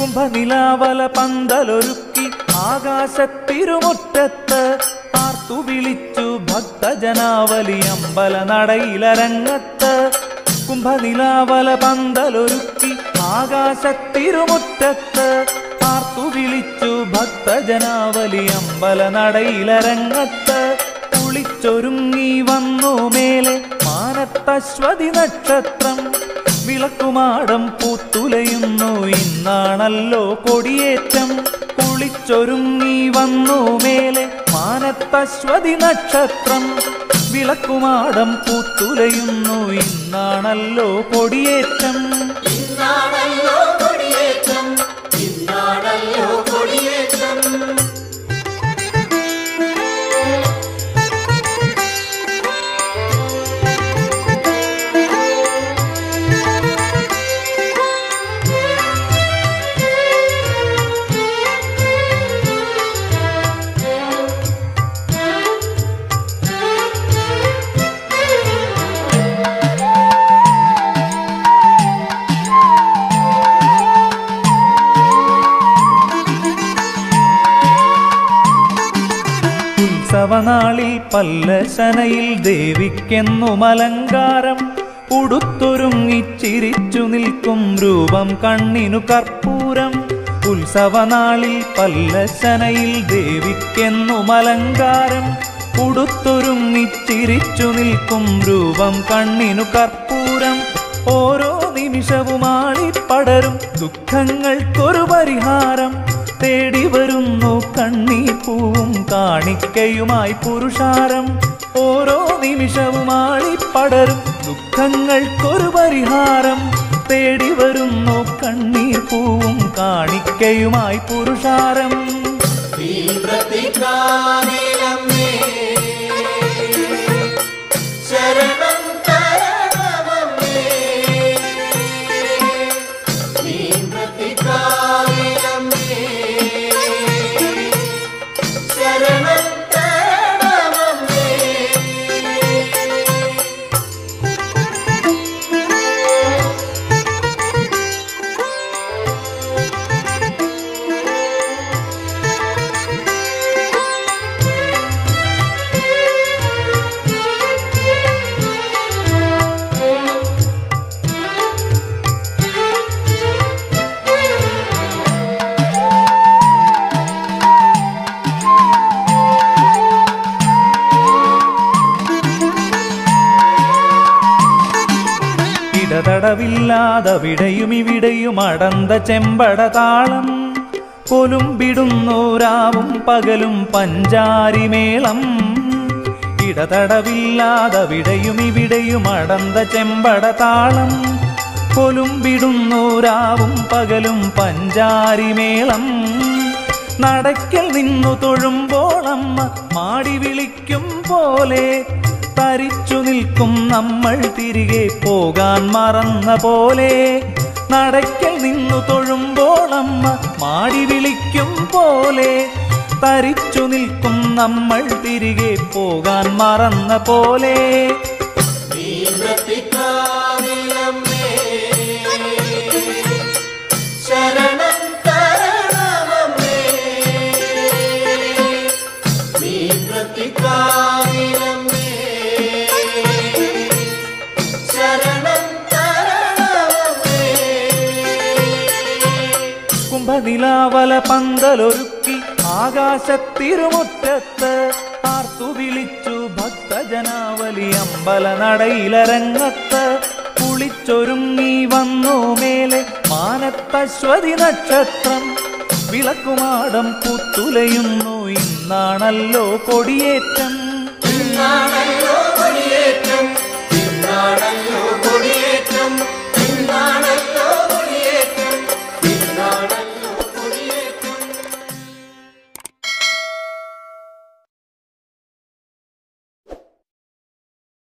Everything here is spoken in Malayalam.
കുംഭനിലാവല പന്തലൊരുക്കി ആകാശത്തിരുമുറ്റത്ത് ആർത്തു വിളിച്ചു ഭക്തജനാവലി അമ്പല നടയിലരങ്ങത്ത് കുംഭനിലാവല പന്തലൊരുക്കി ആകാശത്തിരുമുറ്റത്ത് ആർത്തു വിളിച്ചു ഭക്തജനാവലി അമ്പല നടയിലരങ്ങത്ത് കുളിച്ചൊരുങ്ങി വന്നു മേലെ മാനത്തശ്വതി നക്ഷത്രം വിളക്കുമാടം പൂത്തുലയുന്നു ഇന്നാണല്ലോ കൊടിയേറ്റം കുളിച്ചൊരുങ്ങി വന്നു മേലെ മാനത്തശ്വതി നക്ഷത്രം വിളക്കുമാടം പൂത്തുലയുന്നു ഇന്നാണല്ലോ കൊടിയേറ്റം ഇന്നാണല്ലോ കൊടിയേറ്റം ഇന്നാണല്ലോ കൊടിയേറ്റം ഉത്സവനാളിൽ പല്ലശനയിൽ ദേവിക്കെന്നും അലങ്കാരം ഉടുത്തൊരുങ്ങിച്ചിരിച്ചു നിൽക്കും രൂപം കണ്ണിനു കർപ്പൂരം ഉത്സവനാളിൽ പല്ലശനയിൽ ദേവിക്കെന്നും അലങ്കാരം ഉടുത്തൊരുങ്ങിച്ചിരിച്ചു നിൽക്കും രൂപം കണ്ണിനു കർപ്പൂരം ഓരോ നിമിഷവും ആളിപ്പടരും ദുഃഖങ്ങൾക്കൊരു പരിഹാരം തേടി വരുന്നു കണ്ണീർ പൂവും കാണിക്കയുമായി പുരുഷാരം ഓരോ നിമിഷവും ആളിപ്പടരും ദുഃഖങ്ങൾക്കൊരു പരിഹാരം തേടി വരുന്നു കണ്ണീർ പൂവും കാണിക്കയുമായി പുരുഷാരം തീവ്രതികാനിലമ്മേ ശരണം തരണമമ്മേ തീവ്രതികാനിലമ്മേ ശരണം തരണമമ്മേ ഇടതടവില്ലാതവിടെയും ഇവിടെയും അടന്ത ചെമ്പട താളം കൊലുമ്പിടുന്നു രാവും പകലും പഞ്ചാരിമേളം ഇടതടവില്ലാതവിടെയും ഇവിടെയും അടന്ത ചെമ്പട താളം കൊലുമ്പിടുന്നു രാവും പകലും പഞ്ചാരിമേളം നടക്കൽ നിന്നു തൊഴുമ്പോളമ്മ മാടി വിളിക്കും പോലെ തരിച്ചു നിൽക്കും നമ്മൾ തിരികെ പോകാൻ മറന്ന പോലെ നടക്കൽ നിന്നു തൊഴുമ്പോളമ്മ മാടി വിളിക്കും പോലെ തരിച്ചു നിൽക്കും നമ്മൾ തിരികെ പോകാൻ മറന്ന പോലെ തീവ്രതികാനിലമ്മേ ശരണം തരണമമ്മേ തീവ്രതികാനിലമ്മേ ശരണം തരണമമ്മേ കുംഭനിലാവല പന്തലൊരുക്കി ആകാശത്തിരുമുറ്റത്ത് ആർത്തു വിളിച്ചു ഭക്തജനാവലി അമ്പല നടയിലരങ്ങത്ത് കുളിച്ചൊരുങ്ങി വന്നു മേലെ മാനത്തശ്വതി നക്ഷത്രം വിളക്കുമാടം പുത്തുലയുന്നു ഇന്നാണല്ലോ കൊടിയേറ്റം ഇന്നാണല്ലോ കൊടിയേറ്റം ഇന്നാണല്ലോ